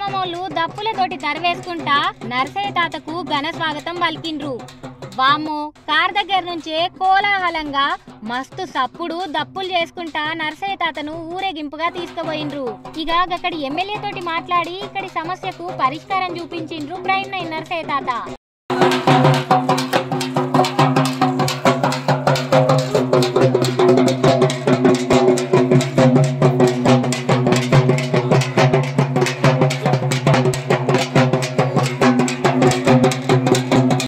గ్రామమోళ్ళు దప్పులతోటి తరవేసుకుంటా నర్సయ్య తాతకు ఘన స్వాగతం పలికిండ్రు వామ్మో కార్ దగ్గర నుంచే కోలాహలంగా మస్తు సప్పుడు దప్పులు చేసుకుంటా నర్సయ్య తాతను ఊరేగింపుగా తీసుకుపోయిండ్రు ఇక అక్కడి ఎమ్మెల్యే తోటి మాట్లాడి ఇక్కడి సమస్యకు పరిష్కారం చూపించిండ్రు ప్రైమ్ నైన్ నర్సయ్య తాత